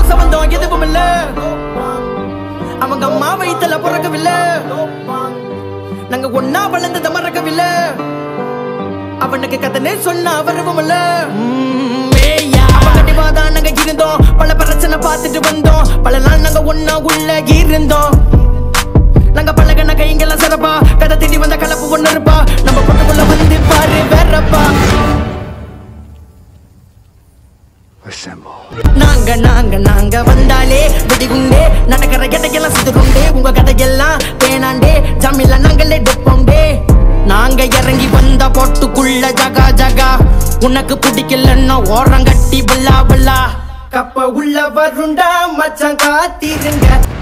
சம்பந்தம் எதுவும் இல்ல அவங்க அம்மா வயித்துல பிறக்கவில்லை நாங்க ஒன்னா வளர்ந்தத மறக்கவில்லை அவனுக்கு கதனே சொன்ன அவரவும் இல்ல அவன் கண்டிப்பா தான் நாங்க இருந்தோம் பல பிரச்சனை பார்த்துட்டு வந்தோம் பல நாள் நாங்க ஒன்னா உள்ள இருந்தோம் நாங்க பழகன கைங்கெல்லாம் சிறப்பா கதை தேடி வந்த கலப்பு ஒண்ணு இருப்பா நம்ம பொண்ணுக்குள்ள வந்து பாரு வேறப்பா நாங்க நாங்க நாங்க வந்தாலே வெடிகுண்டே நடக்கிற கதையெல்லாம் சிதுருண்டே உங்க கதையெல்லாம் பேனாண்டே ஜாமில நாங்களே டொப்போண்டே நாங்க இறங்கி வந்த போட்டுக்குள்ள ஜகா ஜகா உனக்கு பிடிக்கலன்னா ஓரம் கட்டி பல்லா பல்லா கப்ப உள்ள வருண்டா மச்சான் காத்திருங்க